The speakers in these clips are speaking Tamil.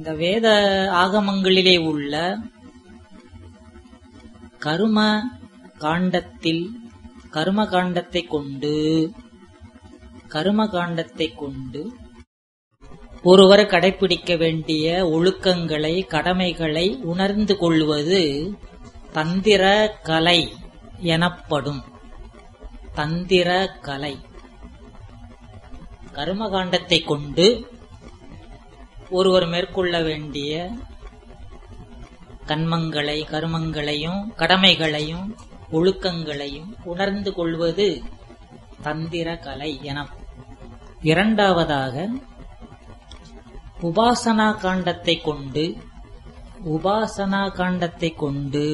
இந்த வேத ஆகமங்களிலே உள்ள கரும காண்டத்தில் கரும காண்டத்தை கொண்டு கரும காண்டத்தை கொண்டு ஒருவர் கடைபிடிக்க வேண்டிய ஒழுக்கங்களை கடமைகளை உணர்ந்து கொள்வது தந்திர கலை எனப்படும் தந்திர கலை கர்மகாண்டத்தை கொண்டு ஒருவர் மேற்கொள்ள வேண்டிய கண்மங்களை கருமங்களையும் கடமைகளையும் ஒழுக்கங்களையும் உணர்ந்து கொள்வது தந்திர கலை என இரண்டாவதாக உபாசனா காண்டத்தை கொண்டு உபாசனா காண்டத்தை கொண்டு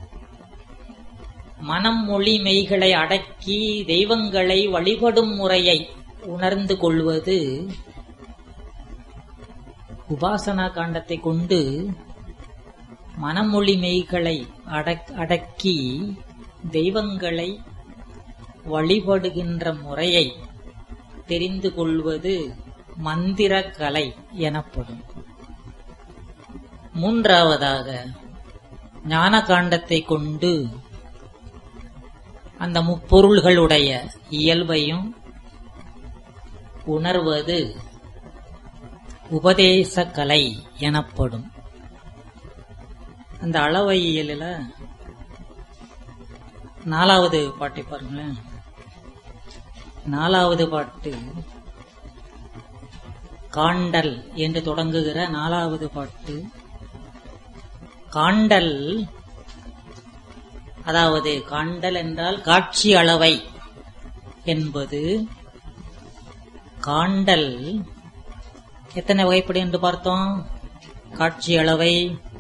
மனம் மொழி மெய்களை அடக்கி தெய்வங்களை வழிபடும் முறையை உணர்ந்து கொள்வது உபாசனா காண்டத்தை கொண்டு மனமொழி மெய்களை அடக்கி தெய்வங்களை வழிபடுகின்ற முறையை தெரிந்து கொள்வது மந்திர கலை எனப்படும் மூன்றாவதாக ஞான காண்டத்தை கொண்டு அந்த முப்பொருள்களுடைய இயல்பையும் உணர்வது உபதேச கலை எனப்படும் அந்த அளவையியலில் நாலாவது பாட்டை பாருங்களேன் நாலாவது பாட்டு காண்டல் என்று தொடங்குகிற நாலாவது பாட்டு காண்டல் அதாவது காண்டல் என்றால் காட்சி அளவை என்பது காண்டல் எத்தனை வகைப்படி என்று பார்த்தோம் காட்சி அளவை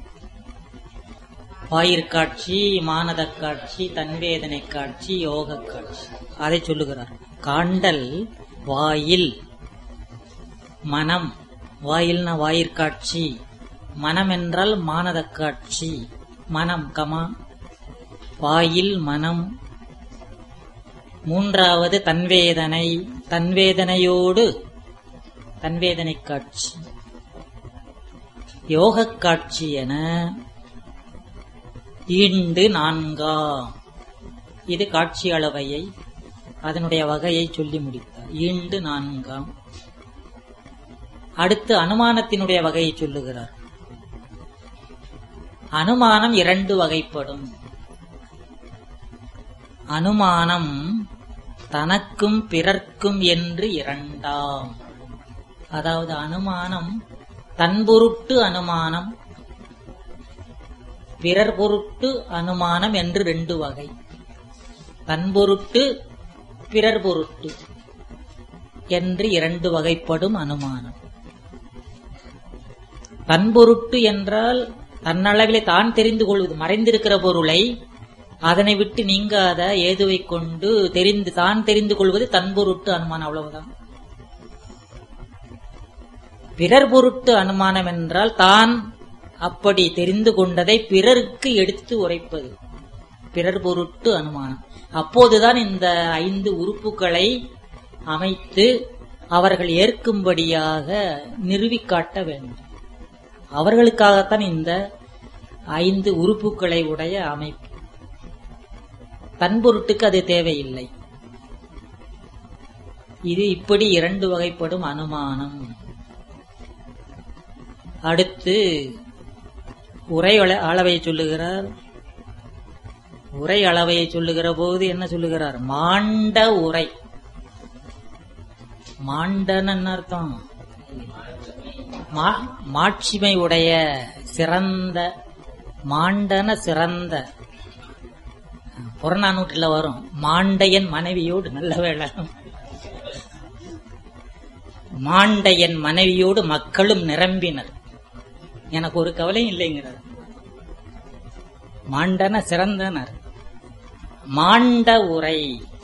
வாயிற்காட்சி மானத காட்சி தன்வேதனை காட்சி யோக காட்சி அதை சொல்லுகிறார் காண்டல் வாயில் மனம் வாயில்னா வாயிற்காட்சி மனம் என்றால் மானத காட்சி மனம் கமா வாயில் மனம் மூன்றாவது தன்வேதனை தன்வேதனையோடு தன்வேதனை காட்சி யோக காட்சி என ஈண்டு நான்கா இது காட்சி அளவையை அதனுடைய வகையை சொல்லி முடித்தார் ஈண்டு நான்காம் அடுத்து அனுமானத்தினுடைய வகையை சொல்லுகிறார் அனுமானம் இரண்டு வகைப்படும் அனுமானம் தனக்கும் பிறர்க்கும் என்று இரண்டாம் அதாவது அனுமானம் தன்பொருட்டு அனுமானம் பிறர் பொருட்டு அனுமானம் என்று ரெண்டு வகை தன்பொருட்டு பிறர் பொருட்டு என்று இரண்டு வகைப்படும் அனுமானம் தன்பொருட்டு என்றால் தன்னளவிலே தான் தெரிந்து கொள்வது மறைந்திருக்கிற பொருளை அதனை விட்டு நீங்காத ஏதுவை கொண்டு தெரிந்து தான் தெரிந்து கொள்வது தன்பொருட்டு அனுமானம் அவ்வளவுதான் பிறர் பொருட்டு அனுமானம் என்றால் தான் அப்படி தெரிந்து கொண்டதை பிறருக்கு எடுத்து உரைப்பது பிறர் பொருட்டு அனுமானம் அப்போதுதான் இந்த ஐந்து உறுப்புகளை அமைத்து அவர்கள் ஏற்கும்படியாக நிறுவிக்காட்ட வேண்டும் அவர்களுக்காகத்தான் இந்த ஐந்து உறுப்புகளை உடைய அமைப்பு தன்பொருட்டுக்கு அது தேவையில்லை இது இப்படி இரண்டு வகைப்படும் அனுமானம் அடுத்து உரை அளவையை சொல்லுகிறார் உரை அளவையை சொல்லுகிற போது என்ன சொல்லுகிறார் மாண்ட உரை மாண்டன்னு என்ன அர்த்தம் மாட்சிமை உடைய சிறந்த மாண்டன சிறந்த புறநானூற்றில் வரும் மாண்டையன் மனைவியோடு நல்ல வேலை மாண்டையன் மனைவியோடு மக்களும் நிரம்பினர் எனக்கு ஒரு கவலையும் இல்லைங்கிறார் மாண்டன சிறந்தனர் மாண்ட உரை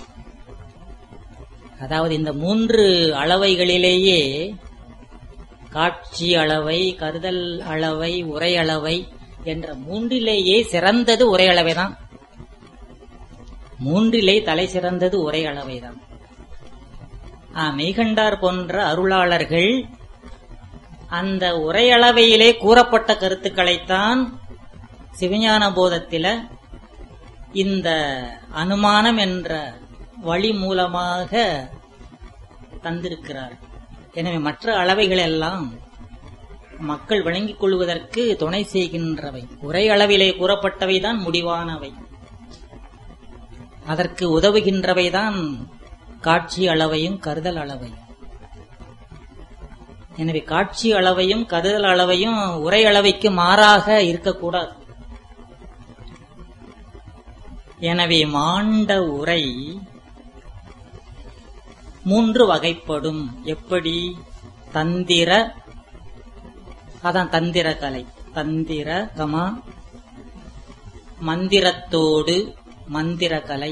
அதாவது இந்த மூன்று அளவைகளிலேயே காட்சி அளவை கருதல் அளவை உரை அளவை என்ற மூன்றிலேயே சிறந்தது உரை அளவைதான் மூன்றிலே தலை சிறந்தது உரை அளவைதான் மெய்கண்டார் போன்ற அருளாளர்கள் அந்த உரையளவையிலே கூறப்பட்ட கருத்துக்களைத்தான் சிவஞான போதத்தில இந்த அனுமானம் என்ற வழி மூலமாக தந்திருக்கிறார் எனவே மற்ற அளவைகள் எல்லாம் மக்கள் விளங்கிக் கொள்வதற்கு துணை செய்கின்றவை உரை அளவிலே கூறப்பட்டவைதான் முடிவானவை அதற்கு உதவுகின்றவைதான் காட்சி அளவையும் கருதல் அளவையும் எனவே காட்சி அளவையும் கருதல் அளவையும் உரை அளவைக்கு மாறாக இருக்கக்கூடாது எனவே மாண்ட உரை மூன்று வகைப்படும் எப்படி தந்திர அதான் தந்திர கலை தந்திர கமா மந்திரத்தோடு மந்திர கலை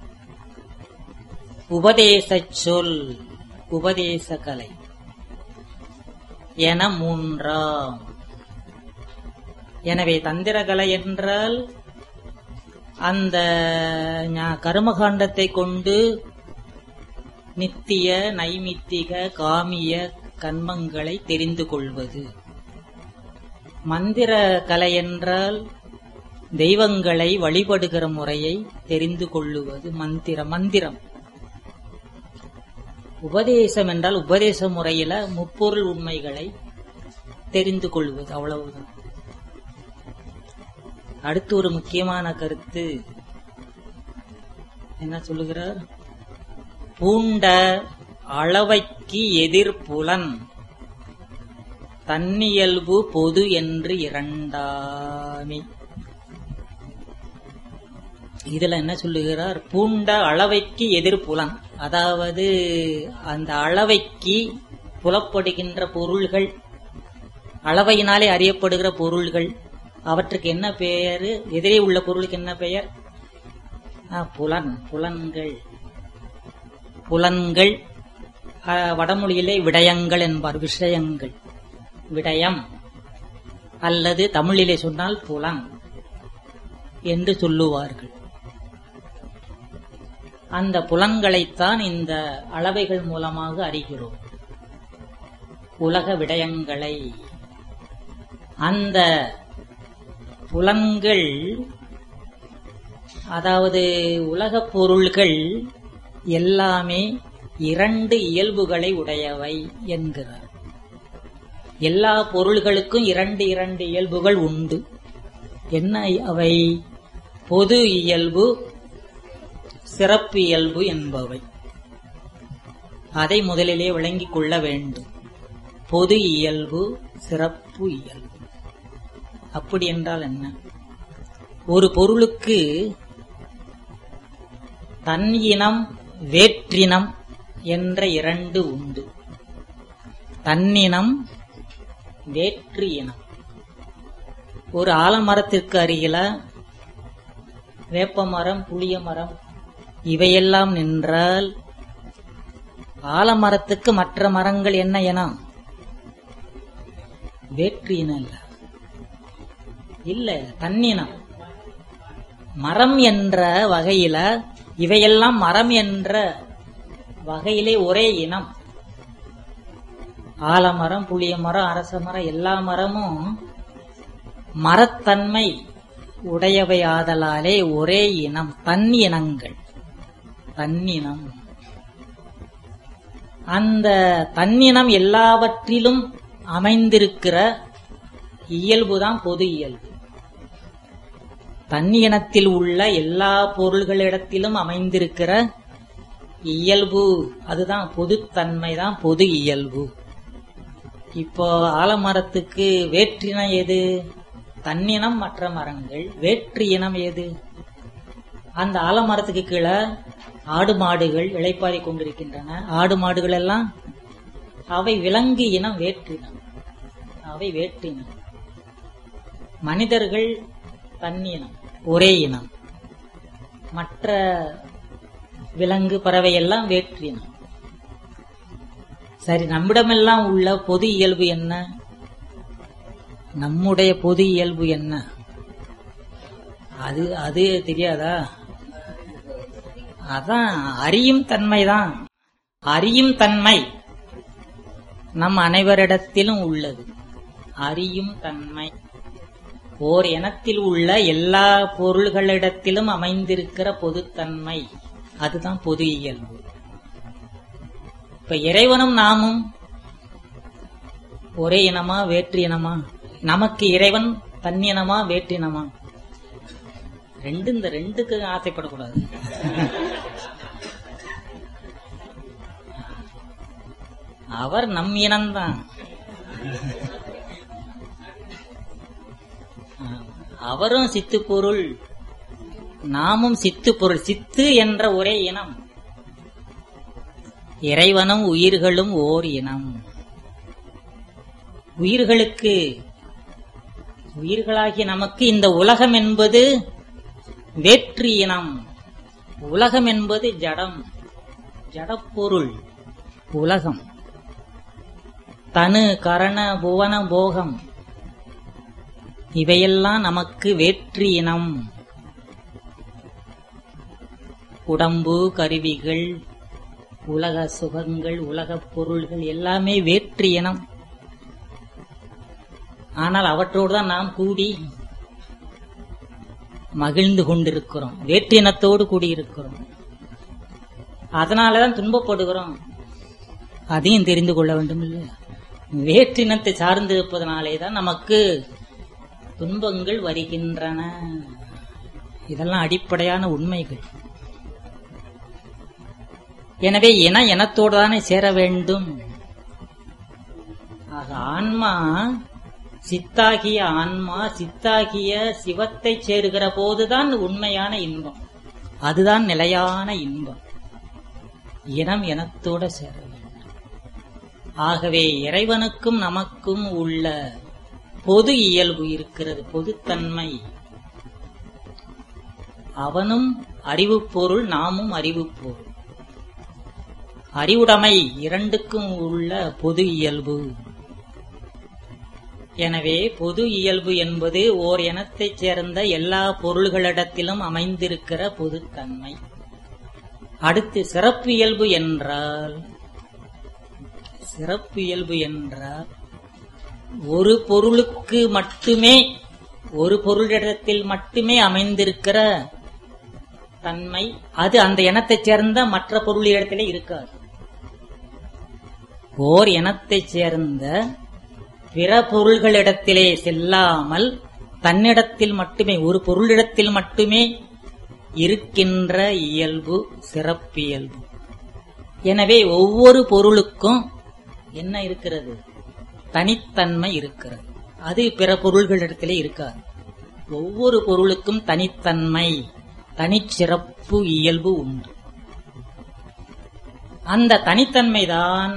உபதேச சொல் உபதேச கலை என மூன்றாம் எனவே தந்திரகலை என்றால் அந்த ஞா- கர்மகாண்டத்தை கொண்டு நித்திய நைமித்திக காமிய கர்மங்களை தெரிந்து கொள்வது மந்திர கலை என்றால் தெய்வங்களை வழிபடுகிற முறையை தெரிந்து கொள்ளுவது மந்திர மந்திரம் உபதேசம் என்றால் உபதேச முறையில முப்பொருள் உண்மைகளை தெரிந்து கொள்வது அவ்வளவுதான் அடுத்து ஒரு முக்கியமான கருத்து என்ன சொல்லுகிறார் பூண்ட அளவைக்கு எதிர்ப்புலன் தன்னியல்பு பொது என்று இரண்டாமே இதுல என்ன சொல்லுகிறார் பூண்ட அளவைக்கு எதிர்ப்புலன் அதாவது அந்த அளவைக்கு புலப்படுகின்ற பொருள்கள் அளவையினாலே அறியப்படுகிற பொருள்கள் அவற்றுக்கு என்ன பெயர் எதிரே உள்ள பொருளுக்கு என்ன பெயர் ஆ, புலன் புலன்கள் புலன்கள் ஆ, வடமொழியிலே விடயங்கள் என்பார் விஷயங்கள் விடயம் அல்லது தமிழிலே சொன்னால் புலன் என்று சொல்லுவார்கள் அந்த புலன்களைத்தான் இந்த அளவைகள் மூலமாக அறிகிறோம் உலக விடயங்களை அந்த புலன்கள் அதாவது உலகப் பொருள்கள் எல்லாமே இரண்டு இயல்புகளை உடையவை என்கிறார் எல்லா பொருள்களுக்கும் இரண்டு இரண்டு இயல்புகள் உண்டு என்ன அவை பொது இயல்பு சிறப்பு இயல்பு என்பவை அதை முதலிலே விளங்கிக் கொள்ள வேண்டும் பொது இயல்பு சிறப்பு இயல்பு அப்படி என்றால் என்ன ஒரு பொருளுக்கு தன் இனம் வேற்றினம் என்ற இரண்டு உண்டு தன்னினம் வேற்று இனம் ஒரு ஆலமரத்திற்கு அருகில வேப்ப மரம் புளிய மரம் இவையெல்லாம் நின்றால் ஆலமரத்துக்கு மற்ற மரங்கள் என்ன இனம் வேற்று இனம் இல்ல இல்ல தன்னினம் மரம் என்ற வகையில இவையெல்லாம் மரம் என்ற வகையிலே ஒரே இனம் ஆலமரம் புளிய மரம் அரச மரம் எல்லா மரமும் மரத்தன்மை உடையவை ஆதலாலே ஒரே இனம் தன் இனங்கள் தன்னினம் அந்த தன்னினம் எல்லாவற்றிலும் அமைந்திருக்கிற இயல்புதான் பொது இயல்பு தன்னினத்தில் உள்ள எல்லா பொருள்களிடத்திலும் அமைந்திருக்கிற இயல்பு அதுதான் பொதுத்தன்மை தான் பொது இயல்பு இப்போ ஆலமரத்துக்கு வேற்றினம் எது தன்னினம் மற்ற மரங்கள் வேற்று இனம் எது அந்த ஆலமரத்துக்கு கீழே ஆடு மாடுகள் இளைப்பாறிக் கொண்டிருக்கின்றன ஆடு மாடுகள் எல்லாம் அவை விலங்கு இனம் வேற்றினம் அவை வேற்றினம் மனிதர்கள் தன்னினம் ஒரே இனம் மற்ற விலங்கு பறவை எல்லாம் வேற்றினம் சரி நம்மிடமெல்லாம் உள்ள பொது இயல்பு என்ன நம்முடைய பொது இயல்பு என்ன அது அது தெரியாதா அதான் அறியும் தன்மைதான் அறியும் தன்மை நம் அனைவரிடத்திலும் உள்ளது அறியும் தன்மை ஓர் இனத்தில் உள்ள எல்லா பொருள்களிடத்திலும் அமைந்திருக்கிற பொதுத்தன்மை அதுதான் பொது இயல்பு இப்ப இறைவனும் நாமும் ஒரே இனமா வேற்று இனமா நமக்கு இறைவன் தன்னினமா வேற்றினமா ரெண்டு இந்த ரெண்டுக்கு ஆசைப்படக்கூடாது அவர் நம் இனம்தான் அவரும் சித்து பொருள் நாமும் சித்து பொருள் சித்து என்ற ஒரே இனம் இறைவனும் உயிர்களும் ஓர் இனம் உயிர்களுக்கு உயிர்களாகிய நமக்கு இந்த உலகம் என்பது வேற்று இனம் உலகம் என்பது ஜடம் ஜடப்பொருள் உலகம் தனு கரண புவன போகம் இவையெல்லாம் நமக்கு வேற்று இனம் உடம்பு கருவிகள் உலக சுகங்கள் உலகப் பொருள்கள் எல்லாமே வேற்று இனம் ஆனால் அவற்றோடு தான் நாம் கூடி மகிழ்ந்து கொண்டிருக்கிறோம் வேற்றினத்தோடு கூடியிருக்கிறோம் அதனாலதான் துன்பப்படுகிறோம் அதையும் தெரிந்து கொள்ள வேண்டும் இல்லையா வேற்றினத்தை சார்ந்து இருப்பதனாலே தான் நமக்கு துன்பங்கள் வருகின்றன இதெல்லாம் அடிப்படையான உண்மைகள் எனவே இன இனத்தோடு தானே சேர வேண்டும் ஆக ஆன்மா சித்தாகிய ஆன்மா சித்தாகிய சிவத்தை சேருகிற போதுதான் உண்மையான இன்பம் அதுதான் நிலையான இன்பம் இனம் இனத்தோட சேர வேண்டும் ஆகவே இறைவனுக்கும் நமக்கும் உள்ள பொது இயல்பு இருக்கிறது பொதுத்தன்மை அவனும் அறிவு பொருள் நாமும் அறிவு பொருள் அறிவுடைமை இரண்டுக்கும் உள்ள பொது இயல்பு எனவே பொது இயல்பு என்பது ஓர் இனத்தைச் சேர்ந்த எல்லா பொருள்களிடத்திலும் அமைந்திருக்கிற பொதுத்தன்மை அடுத்து சிறப்பு இயல்பு என்றால் சிறப்பு இயல்பு என்றால் ஒரு பொருளுக்கு மட்டுமே ஒரு பொருளிடத்தில் மட்டுமே அமைந்திருக்கிற தன்மை அது அந்த இனத்தைச் சேர்ந்த மற்ற பொருளிடத்திலே இருக்காது ஓர் இனத்தைச் சேர்ந்த பிற பொருள்களிடத்திலே செல்லாமல் தன்னிடத்தில் மட்டுமே ஒரு பொருளிடத்தில் மட்டுமே இருக்கின்ற இயல்பு சிறப்பியல்பு எனவே ஒவ்வொரு பொருளுக்கும் என்ன இருக்கிறது தனித்தன்மை இருக்கிறது அது பிற பொருள்களிடத்திலே இருக்காது ஒவ்வொரு பொருளுக்கும் தனித்தன்மை தனிச்சிறப்பு இயல்பு உண்டு அந்த தனித்தன்மைதான்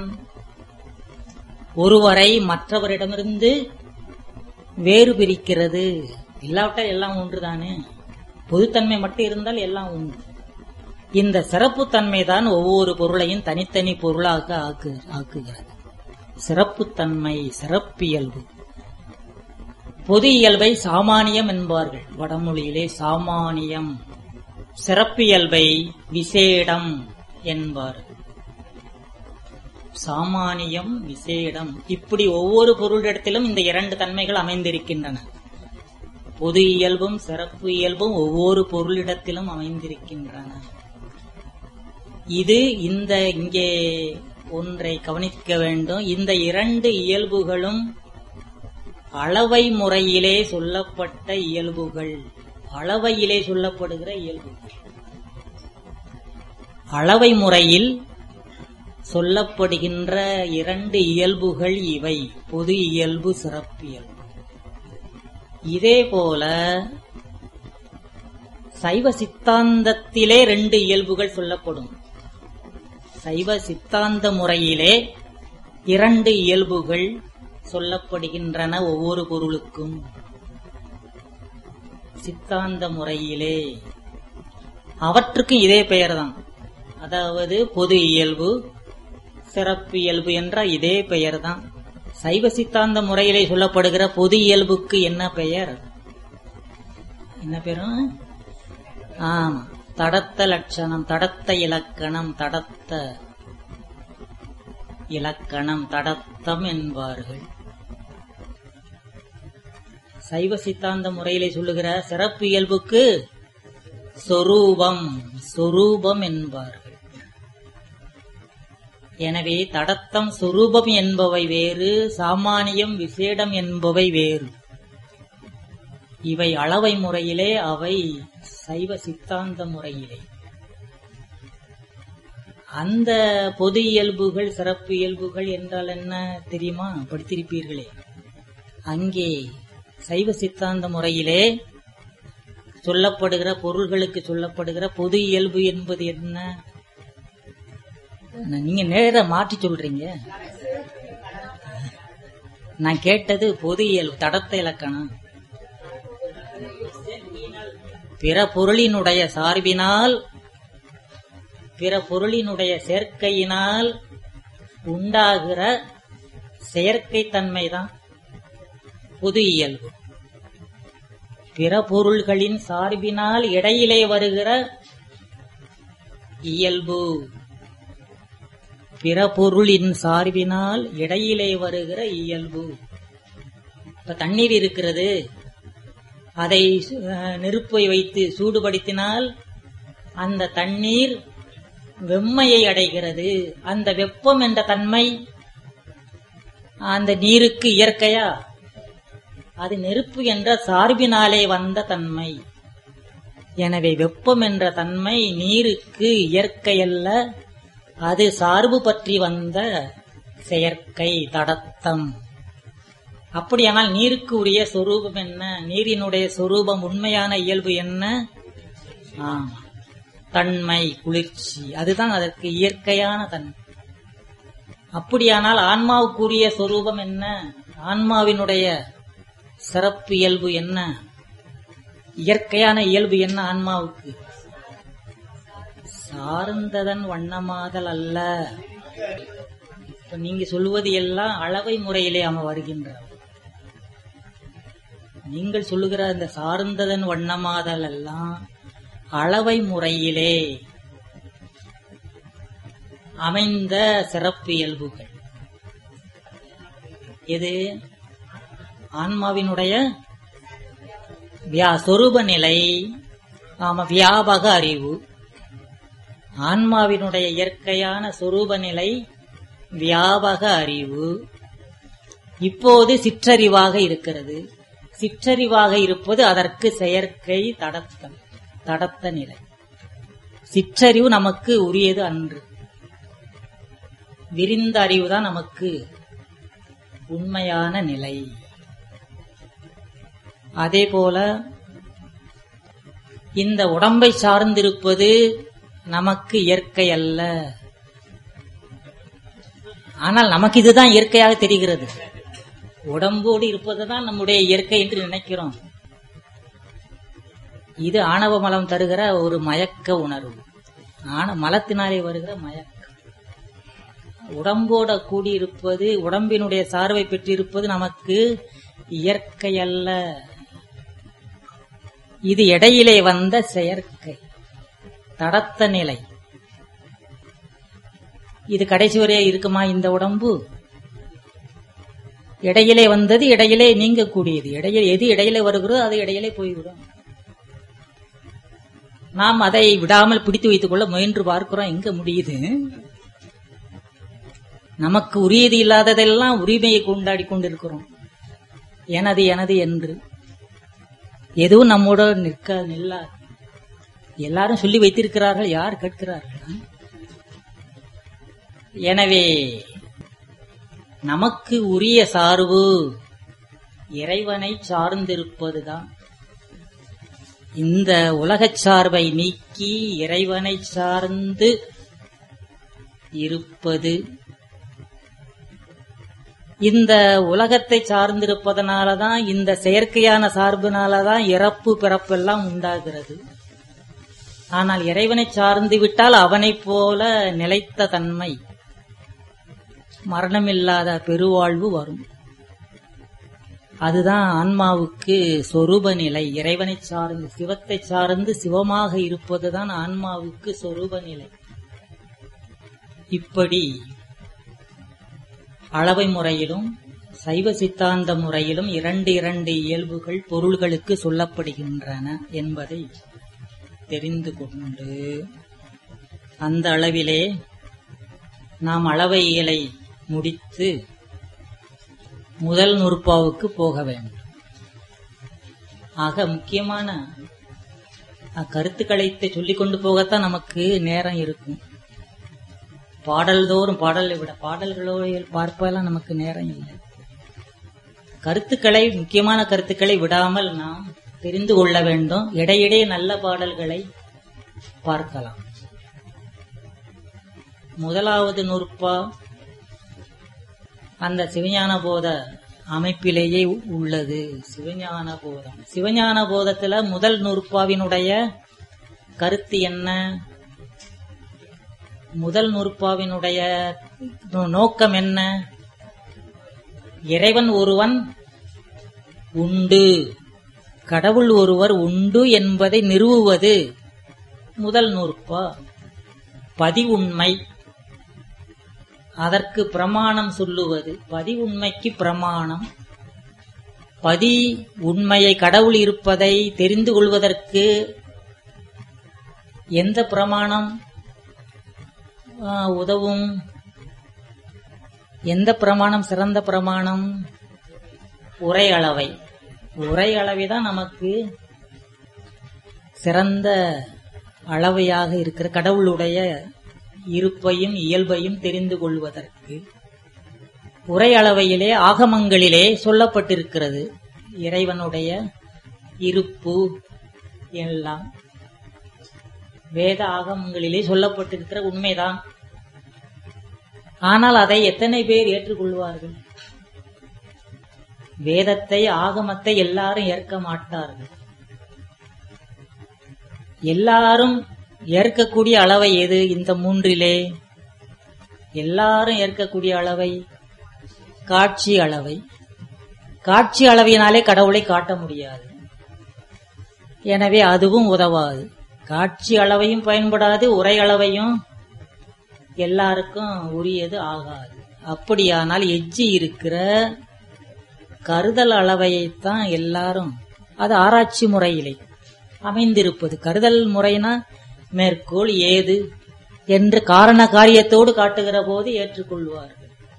ஒருவரை மற்றவரிடமிருந்து வேறு பிரிக்கிறது இல்லாவிட்டால் எல்லாம் ஒன்றுதானே பொதுத்தன்மை மட்டும் இருந்தால் எல்லாம் உண்டு இந்த சிறப்புத்தன்மை தான் ஒவ்வொரு பொருளையும் தனித்தனி பொருளாக ஆக்கு ஆக்குகிறது சிறப்புத்தன்மை சிறப்பியல்பு பொது இயல்பை சாமானியம் என்பார்கள் வடமொழியிலே சாமானியம் சிறப்பியல்பை விசேடம் என்பார்கள் சாமானியம் விசேடம் இப்படி ஒவ்வொரு பொருளிடத்திலும் இந்த இரண்டு தன்மைகள் அமைந்திருக்கின்றன பொது இயல்பும் சிறப்பு இயல்பும் ஒவ்வொரு பொருளிடத்திலும் அமைந்திருக்கின்றன இது இந்த இங்கே ஒன்றை கவனிக்க வேண்டும் இந்த இரண்டு இயல்புகளும் அளவை முறையிலே சொல்லப்பட்ட இயல்புகள் அளவையிலே சொல்லப்படுகிற இயல்புகள் அளவை முறையில் சொல்லப்படுகின்ற இரண்டு இயல்புகள் இவை பொது இயல்பு சிறப்பியல்பு இதே போல சைவ சித்தாந்தத்திலே ரெண்டு இயல்புகள் சொல்லப்படும் சைவ சித்தாந்த முறையிலே இரண்டு இயல்புகள் சொல்லப்படுகின்றன ஒவ்வொரு பொருளுக்கும் சித்தாந்த முறையிலே அவற்றுக்கும் இதே பெயர்தான் அதாவது பொது இயல்பு சிறப்பு இயல்பு என்ற இதே பெயர்தான் சைவ சித்தாந்த முறையிலே சொல்லப்படுகிற பொது இயல்புக்கு என்ன பெயர் என்ன பெயரும் ஆமா தடத்த லட்சணம் தடத்த இலக்கணம் தடத்த இலக்கணம் தடத்தம் என்பார்கள் சைவ சித்தாந்த முறையிலே சொல்லுகிற சிறப்பு இயல்புக்கு சொரூபம் சொரூபம் என்பார்கள் எனவே தடத்தம் சொரூபம் என்பவை வேறு சாமானியம் விசேடம் என்பவை வேறு இவை அளவை முறையிலே அவை சைவ சித்தாந்த முறையிலே அந்த பொது இயல்புகள் சிறப்பு இயல்புகள் என்றால் என்ன தெரியுமா படித்திருப்பீர்களே அங்கே சைவ சித்தாந்த முறையிலே சொல்லப்படுகிற பொருள்களுக்கு சொல்லப்படுகிற பொது இயல்பு என்பது என்ன நீங்க நேர மாற்றி சொல்றீங்க நான் கேட்டது பொது இயல்பு தடத்த இலக்கணம் பிற பொருளினுடைய சார்பினால் பிற பொருளினுடைய சேர்க்கையினால் உண்டாகிற செயற்கை தன்மைதான் பொது இயல்பு பிற பொருள்களின் சார்பினால் இடையிலே வருகிற இயல்பு பிற பொருளின் சார்பினால் இடையிலே வருகிற இயல்பு இப்ப தண்ணீர் இருக்கிறது அதை அஹ், நெருப்பை வைத்து சூடுபடுத்தினால் அந்த தண்ணீர் வெம்மையை அடைகிறது அந்த வெப்பம் என்ற தன்மை அந்த நீருக்கு இயற்கையா அது நெருப்பு என்ற சார்பினாலே வந்த தன்மை எனவே வெப்பம் என்ற தன்மை நீருக்கு இயற்கையல்ல அது சார்பு பற்றி வந்த செயற்கை தடத்தம் அப்படியானால் நீருக்கு உரிய சொரூபம் என்ன நீரினுடைய சொரூபம் உண்மையான இயல்பு என்ன ஆமா தன்மை குளிர்ச்சி அதுதான் அதற்கு இயற்கையான தன்மை அப்படியானால் ஆன்மாவுக்குரிய சொரூபம் என்ன ஆன்மாவினுடைய சிறப்பு இயல்பு என்ன இயற்கையான இயல்பு என்ன ஆன்மாவுக்கு சார்ந்ததன் வண்ணமாதல் அல்ல இப்ப நீங்க சொல்லுவது எல்லாம் அளவை முறையிலே அவன் வருகின்றான் நீங்கள் சொல்லுகிற அந்த சார்ந்ததன் வண்ணமாதல் எல்லாம் அளவை முறையிலே அமைந்த சிறப்பு இயல்புகள் இது ஆன்மாவினுடைய வியா சொரூப நிலை ஆமா வியாபக அறிவு ஆன்மாவினுடைய இயற்கையான சொரூப நிலை வியாபக அறிவு இப்போது சிற்றறிவாக இருக்கிறது சிற்றறிவாக இருப்பது அதற்கு செயற்கை தடத்தம் தடத்த நிலை சிற்றறிவு நமக்கு உரியது அன்று விரிந்த அறிவு தான் நமக்கு உண்மையான நிலை அதே போல இந்த உடம்பை சார்ந்திருப்பது நமக்கு இயற்கை அல்ல ஆனால் நமக்கு இதுதான் இயற்கையாக தெரிகிறது உடம்போடு இருப்பதுதான் நம்முடைய இயற்கை என்று நினைக்கிறோம் இது ஆணவ மலம் தருகிற ஒரு மயக்க உணர்வு ஆன மலத்தினாலே வருகிற மயக்கம் உடம்போட கூடியிருப்பது உடம்பினுடைய சார்பை பெற்றிருப்பது நமக்கு இயற்கை அல்ல இது இடையிலே வந்த செயற்கை தடத்த நிலை இது கடைசி வரையே இருக்குமா இந்த உடம்பு இடையிலே வந்தது இடையிலே நீங்கக்கூடியது இடையில எது இடையிலே வருகிறதோ அது இடையிலே போய்விடும் நாம் அதை விடாமல் பிடித்து வைத்துக் கொள்ள முயன்று பார்க்கிறோம் எங்க முடியுது நமக்கு உரியது இல்லாததெல்லாம் உரிமையை கொண்டாடி கொண்டிருக்கிறோம் எனது எனது என்று எதுவும் நம்மோட நிற்க நில்லாது எல்லாரும் சொல்லி வைத்திருக்கிறார்கள் யார் கேட்கிறார்கள் எனவே நமக்கு உரிய சார்பு இறைவனை சார்ந்திருப்பதுதான் இந்த உலகச் சார்பை நீக்கி இறைவனை சார்ந்து இருப்பது இந்த உலகத்தை சார்ந்திருப்பதனாலதான் இந்த செயற்கையான சார்பினாலதான் இறப்பு பிறப்பெல்லாம் உண்டாகிறது ஆனால் இறைவனை சார்ந்து விட்டால் அவனைப் போல நிலைத்த தன்மை மரணமில்லாத பெருவாழ்வு வரும் அதுதான் ஆன்மாவுக்கு சொரூப நிலை இறைவனை சார்ந்து சிவத்தை சார்ந்து சிவமாக இருப்பதுதான் ஆன்மாவுக்கு சொரூப நிலை இப்படி அளவை முறையிலும் சைவ சித்தாந்த முறையிலும் இரண்டு இரண்டு இயல்புகள் பொருள்களுக்கு சொல்லப்படுகின்றன என்பதை தெரிந்து கொண்டு அந்த அளவிலே நாம் அளவைகளை முடித்து முதல் நுற்பாவுக்கு போக வேண்டும் ஆக முக்கியமான கருத்துக்களை சொல்லிக் கொண்டு போகத்தான் நமக்கு நேரம் இருக்கும் பாடல்தோறும் பாடலை விட பாடல்களோ பார்ப்பதெல்லாம் நமக்கு நேரம் இல்லை கருத்துக்களை முக்கியமான கருத்துக்களை விடாமல் நாம் தெரிந்து கொள்ள வேண்டும் இடையிடையே நல்ல பாடல்களை பார்க்கலாம் முதலாவது நூற்பா அந்த சிவஞான போத அமைப்பிலேயே உள்ளது சிவஞான போதம் சிவஞான போதத்துல முதல் நூற்பாவினுடைய கருத்து என்ன முதல் நூற்பாவினுடைய நோக்கம் என்ன இறைவன் ஒருவன் உண்டு கடவுள் ஒருவர் உண்டு என்பதை நிறுவுவது முதல் நூற்பா பதிவுண்மை அதற்கு பிரமாணம் சொல்லுவது பதி உண்மைக்கு பிரமாணம் பதி உண்மையை கடவுள் இருப்பதை தெரிந்து கொள்வதற்கு எந்த பிரமாணம் உதவும் எந்த பிரமாணம் சிறந்த பிரமாணம் உரை அளவை உரை அளவைதான் நமக்கு சிறந்த அளவையாக இருக்கிற கடவுளுடைய இருப்பையும் இயல்பையும் தெரிந்து கொள்வதற்கு உரை அளவையிலே ஆகமங்களிலே சொல்லப்பட்டிருக்கிறது இறைவனுடைய இருப்பு எல்லாம் வேத ஆகமங்களிலே சொல்லப்பட்டிருக்கிற உண்மைதான் ஆனால் அதை எத்தனை பேர் ஏற்றுக்கொள்வார்கள் வேதத்தை ஆகமத்தை எல்லாரும் ஏற்க மாட்டார்கள் எல்லாரும் ஏற்கக்கூடிய அளவை எது இந்த மூன்றிலே எல்லாரும் ஏற்கக்கூடிய அளவை காட்சி அளவை காட்சி அளவினாலே கடவுளை காட்ட முடியாது எனவே அதுவும் உதவாது காட்சி அளவையும் பயன்படாது உரை அளவையும் எல்லாருக்கும் உரியது ஆகாது அப்படியானால் எஞ்சி இருக்கிற கருதல் அளவையைத்தான் எல்லாரும் அது ஆராய்ச்சி முறையிலே அமைந்திருப்பது கருதல் முறைனா மேற்கோள் ஏது என்று காரண காரியத்தோடு காட்டுகிற போது ஏற்றுக்கொள்வார்கள்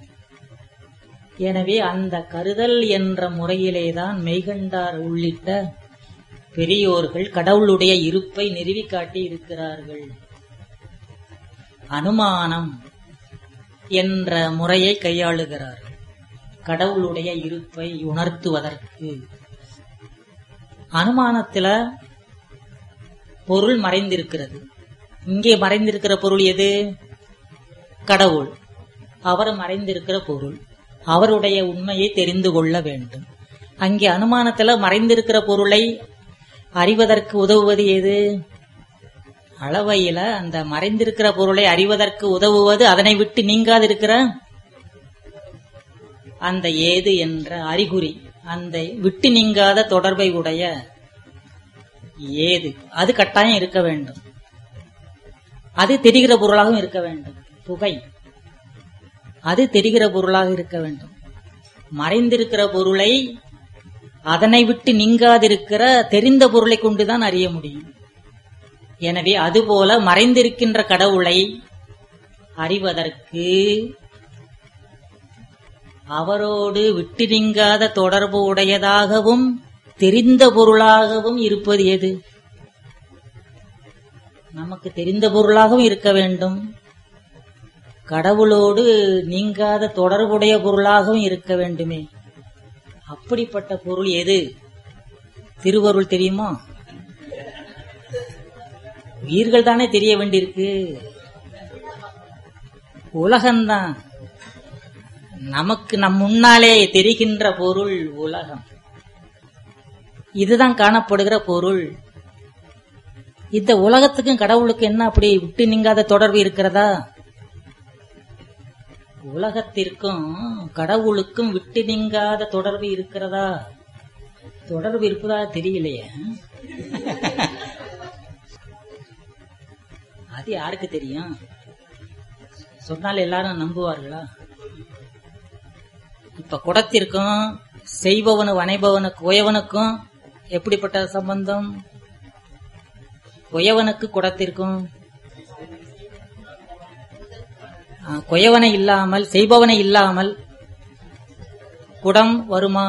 எனவே அந்த கருதல் என்ற முறையிலேதான் மெய்கண்டார் உள்ளிட்ட பெரியோர்கள் கடவுளுடைய இருப்பை நிறுவி காட்டி இருக்கிறார்கள் அனுமானம் என்ற முறையை கையாளுகிறார்கள் கடவுளுடைய இருப்பை உணர்த்துவதற்கு அனுமானத்துல பொருள் மறைந்திருக்கிறது இங்கே மறைந்திருக்கிற பொருள் எது கடவுள் அவர் மறைந்திருக்கிற பொருள் அவருடைய உண்மையை தெரிந்து கொள்ள வேண்டும் அங்கே அனுமானத்துல மறைந்திருக்கிற பொருளை அறிவதற்கு உதவுவது எது அளவையில அந்த மறைந்திருக்கிற பொருளை அறிவதற்கு உதவுவது அதனை விட்டு நீங்காதிருக்கிற அந்த ஏது என்ற அறிகுறி அந்த விட்டு நீங்காத தொடர்பை உடைய ஏது அது கட்டாயம் இருக்க வேண்டும் அது தெரிகிற பொருளாகவும் இருக்க வேண்டும் புகை அது தெரிகிற பொருளாக இருக்க வேண்டும் மறைந்திருக்கிற பொருளை அதனை விட்டு நீங்காதிருக்கிற தெரிந்த பொருளை கொண்டுதான் அறிய முடியும் எனவே அதுபோல மறைந்திருக்கின்ற கடவுளை அறிவதற்கு அவரோடு விட்டு நீங்காத தொடர்பு உடையதாகவும் தெரிந்த பொருளாகவும் இருப்பது எது நமக்கு தெரிந்த பொருளாகவும் இருக்க வேண்டும் கடவுளோடு நீங்காத தொடர்புடைய பொருளாகவும் இருக்க வேண்டுமே அப்படிப்பட்ட பொருள் எது திருவருள் தெரியுமா உயிர்கள் தானே தெரிய வேண்டியிருக்கு உலகம்தான் நமக்கு நம் முன்னாலே தெரிகின்ற பொருள் உலகம் இதுதான் காணப்படுகிற பொருள் இந்த உலகத்துக்கும் கடவுளுக்கு என்ன அப்படி விட்டு நீங்காத தொடர்பு இருக்கிறதா உலகத்திற்கும் கடவுளுக்கும் விட்டு நீங்காத தொடர்பு இருக்கிறதா தொடர்பு இருப்பதா தெரியலையே அது யாருக்கு தெரியும் சொன்னால் எல்லாரும் நம்புவார்களா இப்ப குடத்திற்கும் செய்பவனு வனைபவனுக்கு குயவனுக்கும் எப்படிப்பட்ட சம்பந்தம் குயவனுக்கு குடத்திற்கும் ஆ, குயவனை இல்லாமல் செய்பவனை இல்லாமல் குடம் வருமா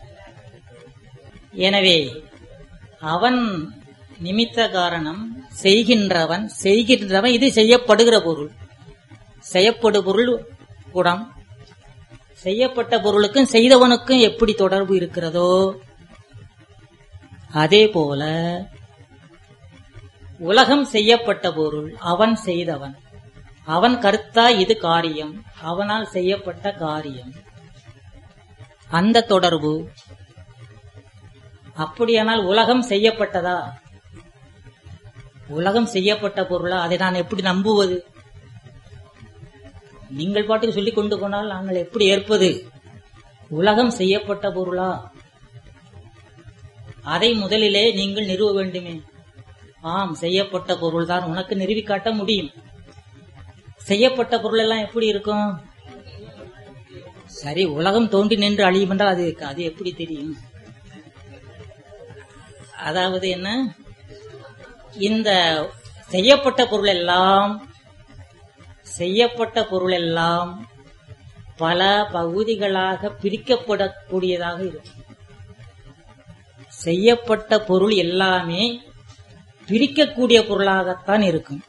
எனவே அவன் நிமித்த காரணம் செய்கின்றவன் செய்கின்றவன் இது செய்யப்படுகிற பொருள் செய்யப்படு பொருள் குடம் செய்யப்பட்ட பொருளுக்கும் செய்தவனுக்கும் எப்படி தொடர்பு இருக்கிறதோ அதே போல உலகம் செய்யப்பட்ட பொருள் அவன் செய்தவன் அவன் கருத்தா இது காரியம் அவனால் செய்யப்பட்ட காரியம் அந்த தொடர்பு அப்படியானால் உலகம் செய்யப்பட்டதா உலகம் செய்யப்பட்ட பொருளா அதை நான் எப்படி நம்புவது நீங்கள் பாட்டுக்கு சொல்லிக் கொண்டு போனால் நாங்கள் எப்படி ஏற்பது உலகம் செய்யப்பட்ட பொருளா அதை முதலிலே நீங்கள் நிறுவ வேண்டுமே ஆம் செய்யப்பட்ட பொருள் தான் உனக்கு நிறுவி காட்ட முடியும் செய்யப்பட்ட பொருள் எல்லாம் எப்படி இருக்கும் சரி உலகம் தோன்றி நின்று அழியும் என்றால் அது அது எப்படி தெரியும் அதாவது என்ன இந்த செய்யப்பட்ட பொருள் எல்லாம் செய்யப்பட்ட பொருள் எல்லாம் பல பகுதிகளாக பிரிக்கப்படக்கூடியதாக இருக்கும் செய்யப்பட்ட பொருள் எல்லாமே பிரிக்கக்கூடிய பொருளாகத்தான் இருக்கும்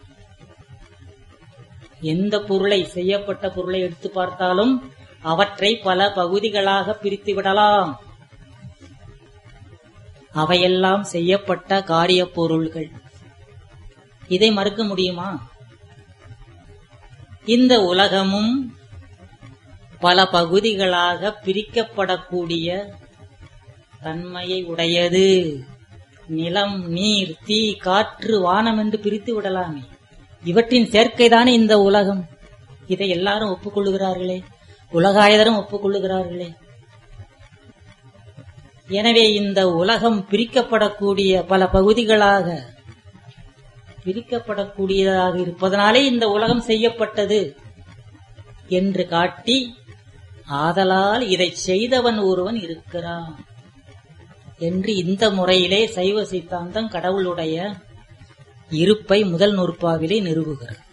எந்த பொருளை செய்யப்பட்ட பொருளை எடுத்து பார்த்தாலும் அவற்றை பல பகுதிகளாக பிரித்து விடலாம் அவையெல்லாம் செய்யப்பட்ட காரிய பொருள்கள் இதை மறுக்க முடியுமா இந்த உலகமும் பல பகுதிகளாக பிரிக்கப்படக்கூடிய தன்மையை உடையது நிலம் நீர் தீ காற்று வானம் என்று பிரித்து விடலாமே இவற்றின் சேர்க்கைதானே இந்த உலகம் இதை எல்லாரும் ஒப்புக்கொள்ளுகிறார்களே உலகாயதரும் ஒப்புக்கொள்ளுகிறார்களே எனவே இந்த உலகம் பிரிக்கப்படக்கூடிய பல பகுதிகளாக பிரிக்கப்படக்கூடியதாக இருப்பதனாலே இந்த உலகம் செய்யப்பட்டது என்று காட்டி ஆதலால் இதை செய்தவன் ஒருவன் இருக்கிறான் என்று இந்த முறையிலே சைவ சித்தாந்தம் கடவுளுடைய இருப்பை முதல் நூற்பாவிலே நிறுவுகிறது